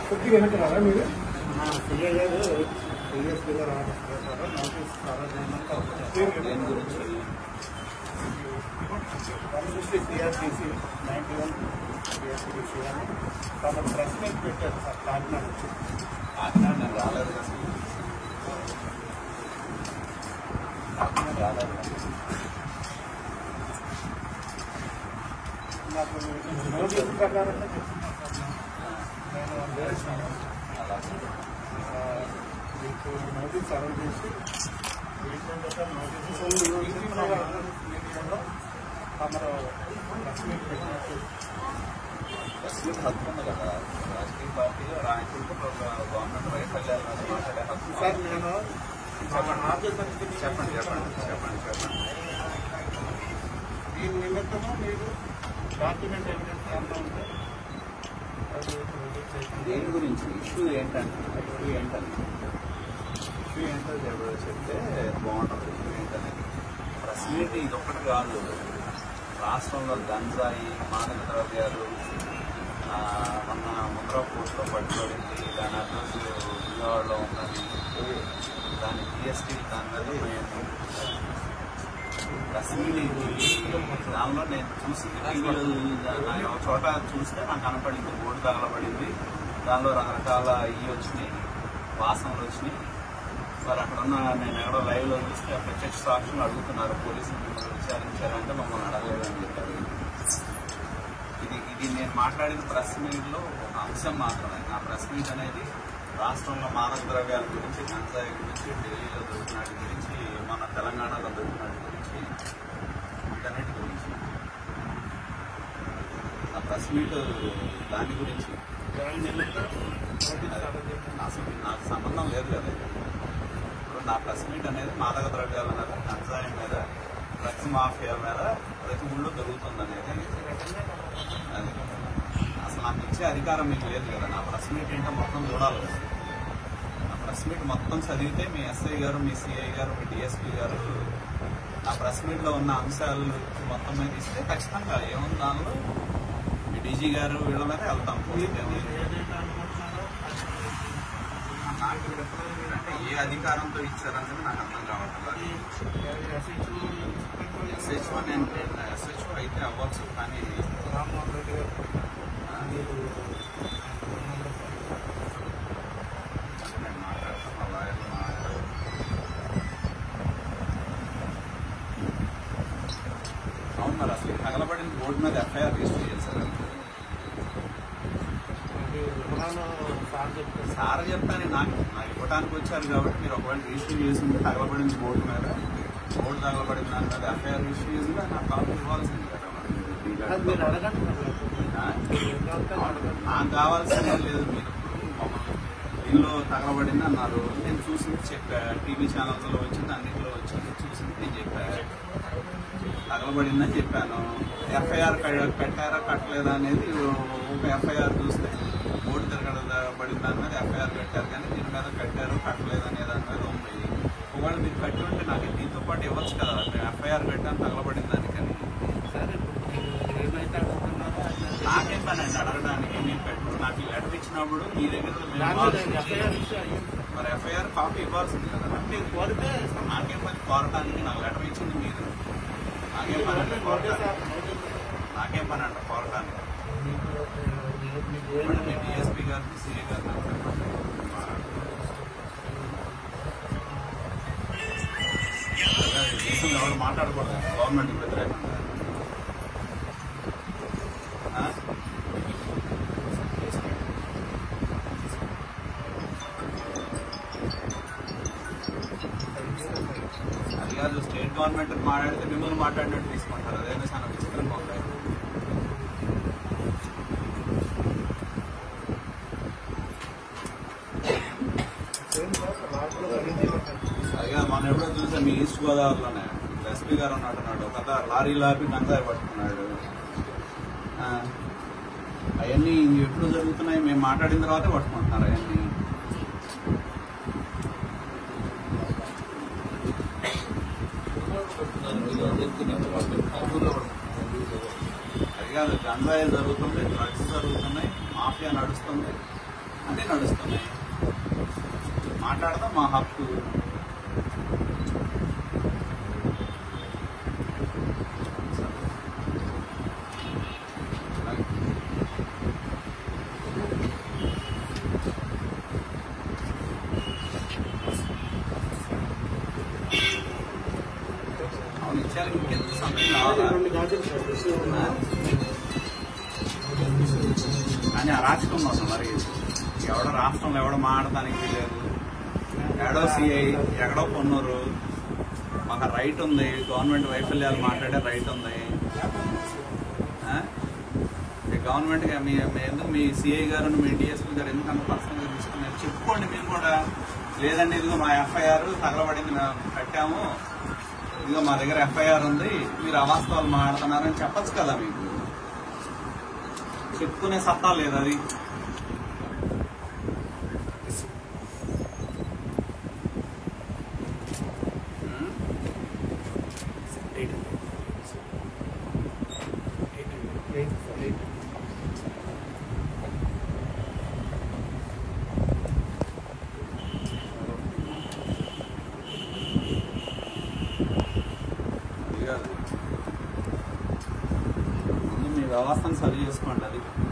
కొద్దిగా వెనక రారా మీరు సిఏ గారు డిఎస్పీ గారు ఆర్డర్ చేశారు నోటీస్ ఫార్వర్డ్ చేయమని దేని గురించి one fifty CRTC ninety one CRTC అని తమ ప్రెస్ మీట్ పెట్టారు సార్ కాకినాడ వచ్చి కాకినాడ నేను రాలేదు కదా కాకినాడ రాలేదు కదా. నాకు నోటీస్ ప్రకారంగా చెప్తున్నాను సార్ నేను వేరేసాను అలాగే. మీకు నోటీస్ సర్వ్ చేసి ఏంటంటే సార్ నోటీస్ మీడియాలో తమరు ప్రెస్ మీట్ పెట్టినట్టు ప్రెస్ మీట్ హక్కు ఉంది కదా రాజకీయ పార్టీలో రాయకుంటే గవర్నమెంట్ వైఫల్యాలు మీద మాట్లాడే హక్కు సార్ నేను చెప్పండి ఆఫీసర్ చెప్పండి చెప్పండి చెప్పండి చెప్పండి దీని నిమిత్తము మీరు డాక్యుమెంట్ ఎవిడెన్స్ ఏమన్నా ఉంటే అది రిలీజ్ చేయండి. దేని గురించి ఇష్యూ ఏంటంటే ఇష్యూ ఏంటని ఇష్యూ ఏంటో చెప్ప- చెప్తే బాగుంటుంది ఇష్యూ ఏంటనేది ప్రెస్ మీట్ ఇది ఒక్కటి కాదు రాష్ట్రంలో గంజాయి మాదక ద్రవ్యాలు ఆ, మొన్న ముంద్రా పోస్ట్లో పట్టుబడింది దాని అడ్రస్ విజయవాడలో ఉందని దాని జిఎస్టీ దాని మీద మేము ప్రెస్ మీట్ ఇది దానిలో నేను చూసి టీవీలో నాకు ఒక చోట చూస్తే నాకు కనపడింది బోర్డు తగలబడింది దానిలో రకరకాల ఇవి వచ్చినాయి వాసనలు వచ్చినాయి మరి అక్కడ ఉన్న నేను ఎవరో లైవ్ లో చూస్తే ఆ ప్రత్యక్ష సాక్షులు అడుగుతున్నారు పోలీసులు మిమ్మల్ని విచారించారంటే మమ్మల్ని అడగలేదని చెప్పారు ఇది ఇది నేను మాట్లాడిన ప్రెస్ మీట్ లో ఒక అంశం మాత్రమే నా ప్రెస్ మీట్ అనేది రాష్ట్రంలో మాదక ద్రవ్యాల గురించి గంజాయి గురించి ఢిల్లీలో దొరికినాటి గురించి మన తెలంగాణలో దొరికినాటి గురించి వీటన్నిటి గురించి నా ప్రెస్ మీట్ దాని గురించి దాని నిమిత్తం నోటీస్ సర్వ్ చేయండి. అసలు నాకు సంబంధం లేదు కదా ఇది. ఇప్పుడు నా ప్రెస్ మీట్ అనేది మాదక ద్రవ్యాల మీద గంజాయి మీద డ్రగ్స్ మాఫియా మీద ప్రతి ఊళ్ళో దొరుకుతుంది అనేది అది అసలు నాకు ఇచ్చే అధికారం మీకు లేదు కదా నా ప్రెస్ మీట్ ఏంటో మొత్తం చూడాలి కదా నా ప్రెస్ మీట్ మొత్తం చదివితే మీ ఎస్ఐ గారు మీ సిఐ గారు మీ డిఎస్పీ గారు నా ప్రెస్ మీట్ లో ఉన్న అంశాలు మొత్తం మీద ఇస్తే ఖచ్చితంగా ఏముంది దానిలో మీ డీజీ గారు వీళ్ళ మీద వెళ్తాం మీరు ఏదైతే అనుకుంటున్నారో అది నాకు రిప్రజెంటేటివ్ అంటే ఏ అధికారంతో ఇచ్చారనేది నాకు అర్థం కావట్లేదు ఎస్హెచ్ఓ నేను ఎస్హెచ్ఓ అయితే అవ్వచ్చు కానీ రామ్మోహన్ రెడ్డి గారు ఆ, మీరు అంటే నేను మాట్లాడుతున్న లాయర్లు మాట్లాడారు. అవును మరి అసలు ఈ తగలబడిన బోర్డు మీద ఎఫ్ఐఆర్ రిజిస్టర్ చేశారు అది వివరాలు సార్ చెప్తారు సార్ చెప్తాను నాకు నాకు ఇవ్వడానికి వచ్చారు కాబట్టి మీరు ఒకవేళ రిజిస్టర్ చేసి ఉంటే తగలబడింది బోర్డు మీద బోర్డు తగలబడిన దాని మీద ఎఫ్ఐఆర్ రిజిస్టర్ చేసి ఉంటే నాకు కాపీ ఇవ్వాల్సింది కదా మరి. అది మీరు అడగండి మరి. ఆ? మీరు ఎన్నోసార్లు అడగండి. నాకు కావాల్సిందే లేదు మీరు మమ్మల్ని దీనిలో తగలబడింది అన్నారు నేను చూసింది చెప్పా టీవీ ఛానల్స్లో వచ్చింది అన్నింటిలో వచ్చింది చూసింది నేను చెప్పా తగలబడిందని చెప్పాను ఎఫ్ఐఆర్ పెట్టారా కట్టలేదా అనేది ఒక ఎఫ్ఐఆర్ చూస్తే బోర్డు తిరగబడిన దాని మీద ఎఫ్ఐఆర్ పెట్టారు కానీ దీని మీద కట్టారు కట్టలేదు అనే దాని మీద ఉంది ఒకవేళ మీరు కట్టి ఉంటే నాకు దీంతో పాటు ఇవ్వచ్చు కదా ఎఫ్ఐఆర్ కట్టాను తగలబడిన దానికని సరే ఇప్పుడు మీరు ఏమైతే అడుగుతున్నారో అది నాకేం పని అండి అడగడానికి నేను పెట్టు నాకు ఈ లెటర్ ఇచ్చినప్పుడు మీ దగ్గర మేము దాంట్లో ఇవ్వాల్సింది. ఎఫ్ఐఆర్ ఇష్యూ అయ్యింది మరి ఎఫ్ఐఆర్ కాపీ ఇవ్వాల్సింది కదా మీరు కోరితే నాకేం పని కోరటానికి నాకు లెటర్ ఇచ్చింది మీరు నాకేం పని అంటే నోటీస్ కోరటానికి నోటీస్ నాకేం పని అంట కోరటానికి మీకు మీకు ఇప్పుడు మీ ఏమైనా డిఎస్పీ గారికి సిఏ గారిని నాకు చెప్పండి అదే దేశంలో ఎవరు మాట్లాడకూడదు గవర్నమెంట్ వ్యతిరేకంగా ఆ? అది కాదు స్టేట్ గవర్నమెంట్ మాట్లాడితే మిమ్మల్ని మాట్లాడినట్టు తీసుకుంటారు అదేదో చాలా విచిత్రంగా ఉంది సేమ్ సార్ లాస్ట్లో జరిగింది అది కాదు మనం ఎప్పుడో చూసాం మీ ఈస్ట్ గోదావరిలోనే ఎస్పీ గారు ఉన్నట్టున్నాడు ఒక కథ లారీ లాపి గంజాయి పట్టుకున్నాడు అవన్నీ ఎప్పుడు జరుగుతున్నాయి మేము మాట్లాడిన తర్వాతే పట్టుకుంటున్నారు అవన్నీ అది కాదు గంజాయి జరుగుతుంది డ్రగ్స్ జరుగుతున్నాయి మాఫియా నడుస్తుంది అన్నీ నడుస్తున్నాయి మాట్లాడదాం మా హక్కు అవును ఇచ్చారు ఇంకెంత సమయం కావాలా రెండు గాజులు సార్ కానీ అరాచకం అసలు మరి ఎవడో రాష్ట్రంలో ఎవడో మాడటానికి లేదు ఎడో సిఐ ఎక్కడో పొన్నూరు మాకు రైట్ ఉంది గవర్నమెంట్ వైఫల్యాలు మాట్లాడే రైట్ ఉంది ఆ? ఈ గవర్నమెంట్ గా మీ మీ ఎందుకు మీ సిఐ గారు మీ డిఎస్పీ గారు ఎందుకు అంత పర్సనల్గా తీసుకున్నారు చెప్పుకోండి మీరు కూడా లేదండి ఇదిగో మా ఎఫ్ఐఆర్ తగలబడింది మేము కట్టాము ఇదిగో మా దగ్గర ఎఫ్ఐఆర్ ఉంది మీరు అవాస్తవాలు మాడుతున్నారని చెప్పొచ్చు కదా మీకు చెప్పుకునే సత్తా లేదు అది ఉం? ఎయిట్ ఎయిట్ ఎయిట్ అది కాదు ముందు మీ వ్యవస్థను సరి చేసుకోండి అది